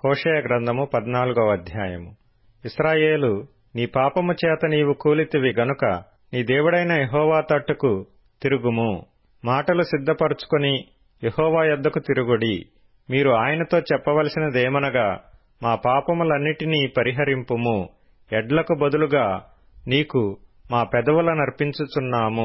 హోషేయ గ్రంథము పద్నాలుగవ అధ్యాయము ఇస్రాయేలు నీ పాపము చేత నీవు కూలితివి గనుక నీ దేవుడైన యెహోవా తట్టుకు తిరుగుము మాటలు సిద్ధపరచుకొని యెహోవా యొద్దకు తిరుగుడి మీరు ఆయనతో చెప్పవలసినదేమనగా మా పాపములన్నిటినీ పరిహరింపుము ఎడ్లకు బదులుగా నీకు మా పెదవులనర్పించుచున్నాము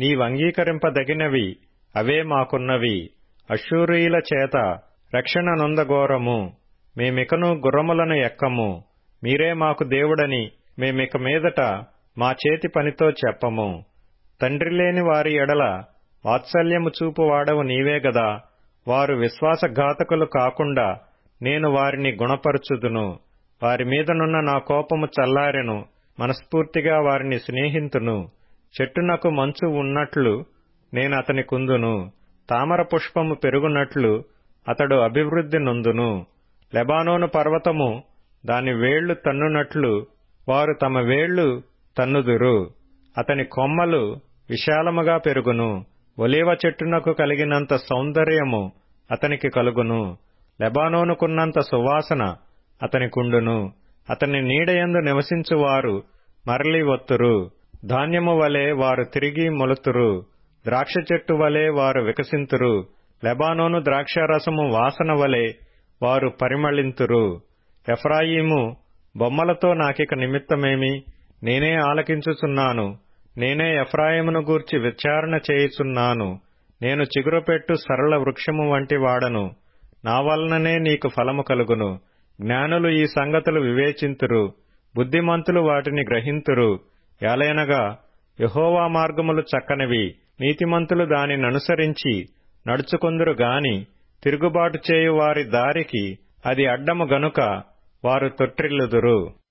నీవంగీకరింపదగినవి అవే మాకున్నవి అశూరీయుల చేత రక్షణ నొందగోరము మేమికను గుర్రములను ఎక్కము మీరే మాకు దేవుడని మేమిక మీదట మా చేతి పనితో చెప్పము తండ్రి లేని వారి ఎడల వాత్సల్యము చూపువాడవు నీవే గదా వారు విశ్వాసఘాతకులు కాకుండా నేను వారిని గుణపరుచుదును వారి మీదనున్న నా కోపము చల్లారెను మనస్ఫూర్తిగా వారిని స్నేహింతును చెట్టునకు మంచు ఉన్నట్లు నేనతని కుందును తామర పుష్పము పెరుగునట్లు అతడు అభివృద్ధి నొందును లెబానోను పర్వతము దాని వేళ్లు తన్నునట్లు వారు తమ వేళ్లు తన్నుదురు అతని కొమ్మలు విశాలముగా పెరుగును ఒలీవ చెట్టునకు కలిగినంత సౌందర్యము అతనికి కలుగును లెబానోనుకున్నంత సువాసన అతనికుండును అతని నీడయందు నివసించువారు మరలి వత్తురు ధాన్యము వలె వారు తిరిగి మొలుతురు ద్రాక్ష చెట్టు వలె వారు వికసింతురు లెబానోను ద్రాక్షారసము వాసన వలె వారు పరిమళింతురు ఎఫ్రాయిము బొమ్మలతో నాకిక నిమిత్తమేమి నేనే ఆలకించుచున్నాను నేనే ఎఫ్రాయిమును గూర్చి విచారణ చేయుచున్నాను నేను చిగురుపెట్టు సరళ వృక్షము వంటి వాడను నా వలననే నీకు ఫలము కలుగును జ్ఞానులు ఈ సంగతులు వివేచింతురు బుద్ధిమంతులు వాటిని గ్రహింతురు యాలైనగా యహోవా మార్గములు చక్కనివి నీతిమంతులు దానిననుసరించి నడుచుకొందురు గాని తిరుగుబాటు చేయు వారి దారికి అది అడ్డము గనుక వారు తొట్టిల్లుదురు